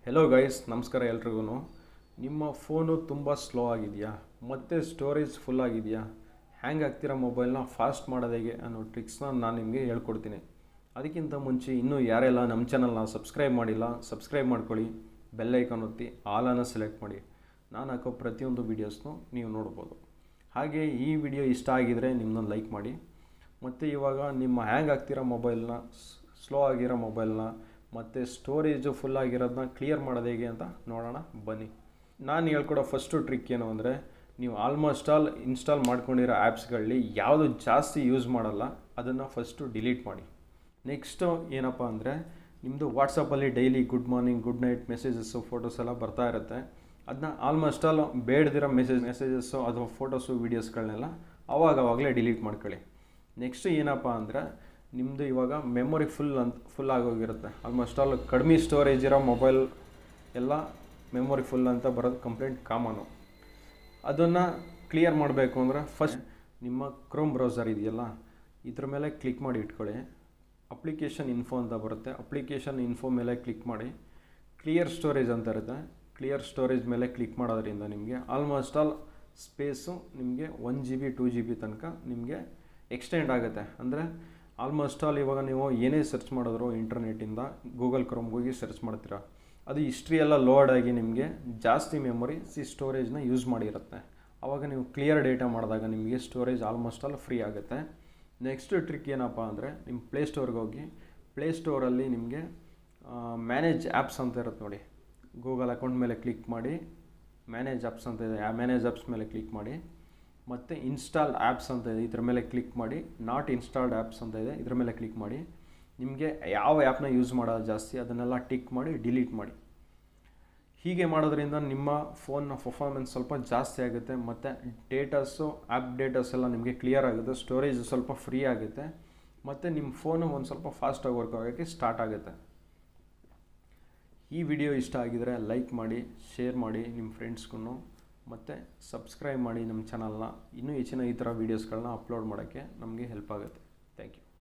hello guys ನಮಸ್ಕಾರ ಎಲ್ರಿಗೂ ನಿಮ್ಮ ಫೋನು ತುಂಬ ಸ್ಲೋ ಆಗಿದೆಯಾ ಮತ್ತು ಸ್ಟೋರೇಜ್ ಫುಲ್ ಆಗಿದೆಯಾ ಹ್ಯಾಂಗ್ ಆಗ್ತಿರೋ ಮೊಬೈಲ್ನ ಫಾಸ್ಟ್ ಮಾಡೋದು ಹೇಗೆ ಅನ್ನೋ ಟ್ರಿಕ್ಸ್ನ ನಾನು ನಿಮಗೆ ಹೇಳ್ಕೊಡ್ತೀನಿ ಅದಕ್ಕಿಂತ ಮುಂಚೆ ಇನ್ನೂ ಯಾರೆಲ್ಲ ನಮ್ಮ ಚಾನಲ್ನ ಸಬ್ಸ್ಕ್ರೈಬ್ ಮಾಡಿಲ್ಲ ಸಬ್ಸ್ಕ್ರೈಬ್ ಮಾಡ್ಕೊಳ್ಳಿ ಬೆಲ್ ಐಕಾನ್ ಒತ್ತಿ ಆಲನ್ನು ಸೆಲೆಕ್ಟ್ ಮಾಡಿ ನಾನು ಹಾಕೋ ಪ್ರತಿಯೊಂದು ವೀಡಿಯೋಸ್ನು ನೀವು ನೋಡ್ಬೋದು ಹಾಗೆ ಈ ವಿಡಿಯೋ ಇಷ್ಟ ಆಗಿದರೆ ನಿಮ್ಮನ್ನ ಲೈಕ್ ಮಾಡಿ ಮತ್ತು ಇವಾಗ ನಿಮ್ಮ ಹ್ಯಾಂಗ್ ಆಗ್ತಿರೋ ಮೊಬೈಲ್ನ ಸ್ಲೋ ಆಗಿರೋ ಮೊಬೈಲ್ನ ಮತ್ತು ಸ್ಟೋರೇಜು ಫುಲ್ ಆಗಿರೋದನ್ನ ಕ್ಲಿಯರ್ ಮಾಡೋದು ಹೇಗೆ ಅಂತ ನೋಡೋಣ ಬನ್ನಿ ನಾನು ಹೇಳ್ಕೊಡೋ ಫಸ್ಟು ಟ್ರಿಕ್ ಏನು ಅಂದರೆ ನೀವು ಆಲ್ಮೋಸ್ಟ್ ಆಲ್ ಇನ್ಸ್ಟಾಲ್ ಮಾಡ್ಕೊಂಡಿರೋ ಆ್ಯಪ್ಸ್ಗಳಲ್ಲಿ ಯಾವುದು ಜಾಸ್ತಿ ಯೂಸ್ ಮಾಡಲ್ಲ ಅದನ್ನು ಫಸ್ಟು ಡಿಲೀಟ್ ಮಾಡಿ ನೆಕ್ಸ್ಟು ಏನಪ್ಪ ಅಂದರೆ ನಿಮ್ಮದು ವಾಟ್ಸಪ್ಪಲ್ಲಿ daily good morning good night messages photos ಎಲ್ಲ ಬರ್ತಾ ಇರುತ್ತೆ ಅದನ್ನ ಆಲ್ಮೋಸ್ಟ್ ಆಲ್ ಬೇಡದಿರೋ ಮೆಸೇಜ್ ಮೆಸೇಜಸ್ಸು ಅಥವಾ ಫೋಟೋಸು ವೀಡಿಯೋಸ್ಗಳನ್ನೆಲ್ಲ ಅವಾಗ ಅವಾಗಲೇ ಡಿಲೀಟ್ ಮಾಡ್ಕೊಳ್ಳಿ ನೆಕ್ಸ್ಟ್ ಏನಪ್ಪ ಅಂದರೆ ನಿಮ್ಮದು ಇವಾಗ ಮೆಮೊರಿ ಫುಲ್ ಅಂತ ಫುಲ್ ಆಗೋಗಿರುತ್ತೆ ಆಲ್ಮೋಸ್ಟ್ ಆಲ್ ಕಡಿಮೆ ಸ್ಟೋರೇಜ್ ಇರೋ ಮೊಬೈಲ್ ಎಲ್ಲ ಮೆಮೊರಿ ಫುಲ್ ಅಂತ ಬರೋದು ಕಂಪ್ಲೇಂಟ್ ಕಾಮನು ಅದನ್ನು ಕ್ಲಿಯರ್ ಮಾಡಬೇಕು ಅಂದರೆ ಫಸ್ಟ್ ನಿಮ್ಮ ಕ್ರೋಮ್ ಬ್ರೌಸರ್ ಇದೆಯಲ್ಲ ಇದ್ರ ಮೇಲೆ ಕ್ಲಿಕ್ ಮಾಡಿ ಇಟ್ಕೊಳ್ಳಿ ಅಪ್ಲಿಕೇಶನ್ ಇನ್ಫೋ ಅಂತ ಬರುತ್ತೆ ಅಪ್ಲಿಕೇಶನ್ ಇನ್ಫೋ ಮೇಲೆ ಕ್ಲಿಕ್ ಮಾಡಿ ಕ್ಲಿಯರ್ ಸ್ಟೋರೇಜ್ ಅಂತ ಇರುತ್ತೆ ಕ್ಲಿಯರ್ ಸ್ಟೋರೇಜ್ ಮೇಲೆ ಕ್ಲಿಕ್ ಮಾಡೋದ್ರಿಂದ ನಿಮಗೆ ಆಲ್ಮೋಸ್ಟ್ ಆಲ್ ಸ್ಪೇಸು ನಿಮಗೆ one G B two G B ತನಕ ನಿಮಗೆ ಎಕ್ಸ್ಟೆಂಡ್ ಆಗುತ್ತೆ ಅಂದರೆ ಆಲ್ಮೋಸ್ಟ್ ಆಲ್ ಇವಾಗ ನೀವು ಏನೇ ಸರ್ಚ್ ಮಾಡಿದ್ರು ಇಂಟರ್ನೆಟ್ಟಿಂದ ಗೂಗಲ್ ಕ್ರೋಮ್ಗೆ ಹೋಗಿ ಸರ್ಚ್ ಮಾಡ್ತೀರಾ ಅದು ಹಿಸ್ಟ್ರಿ ಎಲ್ಲ ಲೋಡ್ ಆಗಿ ನಿಮಗೆ ಜಾಸ್ತಿ ಮೆಮೊರಿ ಸಿ ಸ್ಟೋರೇಜ್ನ ಯೂಸ್ ಮಾಡಿರುತ್ತೆ ಆವಾಗ ನೀವು ಕ್ಲಿಯರ್ ಡೇಟಾ ಮಾಡಿದಾಗ ನಿಮಗೆ ಸ್ಟೋರೇಜ್ ಆಲ್ಮೋಸ್ಟ್ ಆಲ್ ಫ್ರೀ ಆಗುತ್ತೆ ನೆಕ್ಸ್ಟ್ ಟ್ರಿಕ್ ಏನಪ್ಪ ಅಂದರೆ ನಿಮ್ಮ ಪ್ಲೇಸ್ಟೋರ್ಗೆ ಹೋಗಿ ಪ್ಲೇಸ್ಟೋರಲ್ಲಿ ನಿಮಗೆ ಮ್ಯಾನೇಜ್ ಆ್ಯಪ್ಸ್ ಅಂತ ಇರುತ್ತೆ ನೋಡಿ ಗೂಗಲ್ ಅಕೌಂಟ್ ಮೇಲೆ ಕ್ಲಿಕ್ ಮಾಡಿ ಮ್ಯಾನೇಜ್ ಆ್ಯಪ್ಸ್ ಅಂತ ಇದೆ ಆ ಮ್ಯಾನೇಜ್ ಆ್ಯಪ್ಸ್ ಮೇಲೆ ಕ್ಲಿಕ್ ಮಾಡಿ ಮತ್ತು ಇನ್ಸ್ಟಾಲ್ ಆ್ಯಪ್ಸ್ ಅಂತ ಇದೆ ಇದ್ರ ಮೇಲೆ ಕ್ಲಿಕ್ ಮಾಡಿ ನಾಟ್ ಇನ್ಸ್ಟಾಲ್ಡ್ ಆ್ಯಪ್ಸ್ ಅಂತ ಇದೆ ಇದ್ರ ಮೇಲೆ ಕ್ಲಿಕ್ ಮಾಡಿ ನಿಮಗೆ ಯಾವ ಆ್ಯಪ್ನ ಯೂಸ್ ಮಾಡೋದು ಜಾಸ್ತಿ ಅದನ್ನೆಲ್ಲ ಟಿಕ್ ಮಾಡಿ ಡಿಲೀಟ್ ಮಾಡಿ ಹೀಗೆ ಮಾಡೋದ್ರಿಂದ ನಿಮ್ಮ ಫೋನ್ನ ಪರ್ಫಾರ್ಮೆನ್ಸ್ ಸ್ವಲ್ಪ ಜಾಸ್ತಿ ಆಗುತ್ತೆ ಮತ್ತು ಡೇಟಾಸು ಆ್ಯಪ್ ಡೇಟಾಸ್ ಎಲ್ಲ ನಿಮಗೆ ಕ್ಲಿಯರ್ ಆಗುತ್ತೆ ಸ್ಟೋರೇಜ್ ಸ್ವಲ್ಪ ಫ್ರೀ ಆಗುತ್ತೆ ಮತ್ತು ನಿಮ್ಮ ಫೋನು ಒಂದು ಸ್ವಲ್ಪ ಫಾಸ್ಟಾಗಿ ವರ್ಕ್ ಆಗೋಕ್ಕೆ ಸ್ಟಾರ್ಟ್ ಆಗುತ್ತೆ ಈ ವಿಡಿಯೋ ಇಷ್ಟ ಆಗಿದರೆ ಲೈಕ್ ಮಾಡಿ ಶೇರ್ ಮಾಡಿ ನಿಮ್ಮ ಫ್ರೆಂಡ್ಸ್ಗೂ ಮತ್ತು ಸಬ್ಸ್ಕ್ರೈಬ್ ಮಾಡಿ ನಮ್ಮ ಚಾನಲ್ನ ಇನ್ನೂ ಹೆಚ್ಚಿನ ಈ ಥರ ವೀಡಿಯೋಸ್ಗಳನ್ನ ಅಪ್ಲೋಡ್ ಮಾಡೋಕ್ಕೆ ನಮಗೆ ಹೆಲ್ಪ್ ಆಗುತ್ತೆ ಥ್ಯಾಂಕ್ ಯು